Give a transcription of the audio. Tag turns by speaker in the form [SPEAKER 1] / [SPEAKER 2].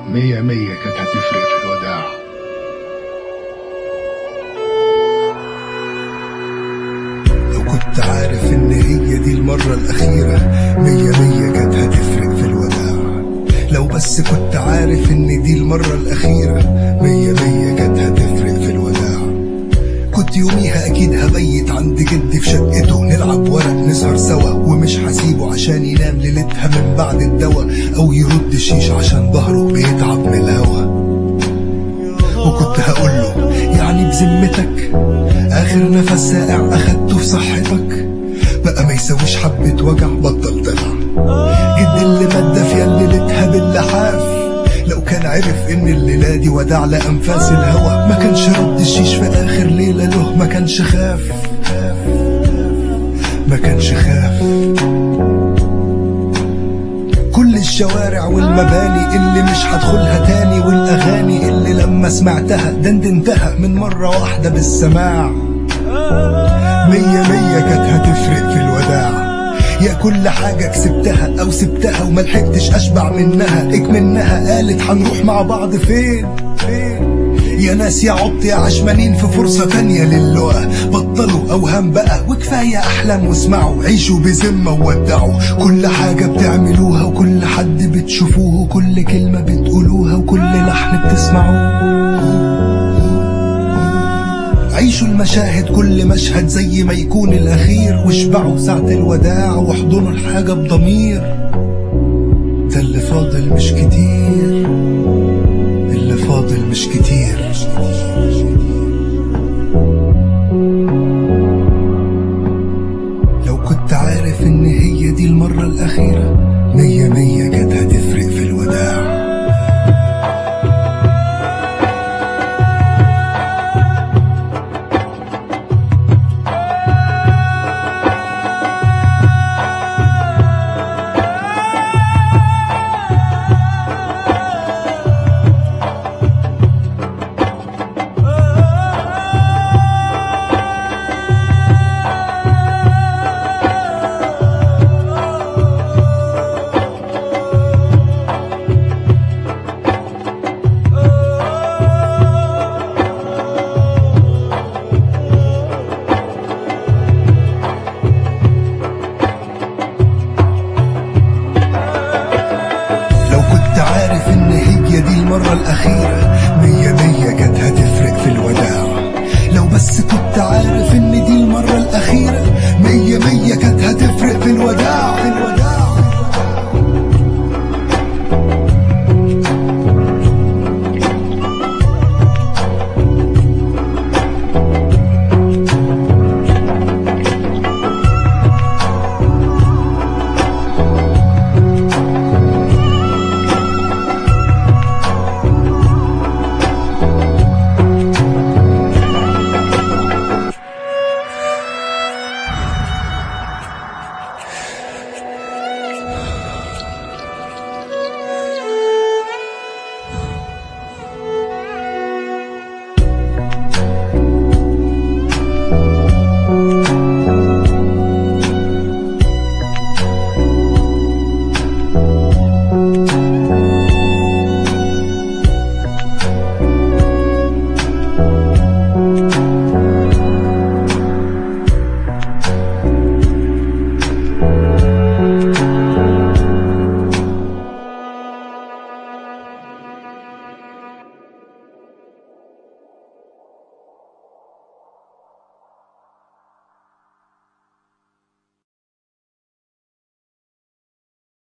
[SPEAKER 1] مية مية كانت هتفرق في الوداع
[SPEAKER 2] لو كنت عارف ان هي دي المرة الأخيرة مية مية كانت هتفرق في الوداع لو بس كنت عارف ان دي المرة الأخيرة مية مية كانت هتفرق في الوداع كنت يوميها أكيد هبيت عند جدي في شقته نلعب ورق نسهر سوا ومش هسيبه عشان ينام ليلتها من بعد الدوا أو يرد شيش عشان ظهره بيتعب من الهوا وكنت هقوله يعني بذمتك اخر نفس ساقع اخدته في صحتك بقى ما يسويش حبة وجع بطل دلع جد اللي مادة في ليلتها باللحاف لو كان عرف ان الليلة دي وداع لانفاس الهوى ما كانش رد الشيش في اخر ليلة له ما كانش خاف ما كانش خاف كل الشوارع والمباني اللي مش هدخلها تاني والاغاني اللي لما سمعتها دندنتها من مرة واحدة بالسماع مية مية كانت هتفرق في الوداع يا كل حاجة كسبتها أو سبتها وملحقتش أشبع منها اكمنها قالت هنروح مع بعض فين فين يا ناس يا عبط يا عشمانين في فرصة تانية للقاء بطلوا أوهام بقى وكفاية أحلام واسمعوا عيشوا بذمة وودعوا كل حاجة بتعملوها وكل حد بتشوفوه وكل كلمة بتقولوها وكل لحن بتسمعوه عيشوا المشاهد كل مشهد زي ما يكون الأخير واشبعوا ساعة الوداع واحضنوا الحاجة بضمير ده اللي فاضل مش كتير اللي فاضل مش كتير لو كنت عارف ان هي دي المرة الأخيرة مية مية كانت هتفرق في الوداع لو كنت عارف ان هي دي المرة الأخيرة مية مية كانت هتفرق في الوداع لو بس كنت عارف ان دي المرة الأخيرة مية مية كانت هتفرق في الوداع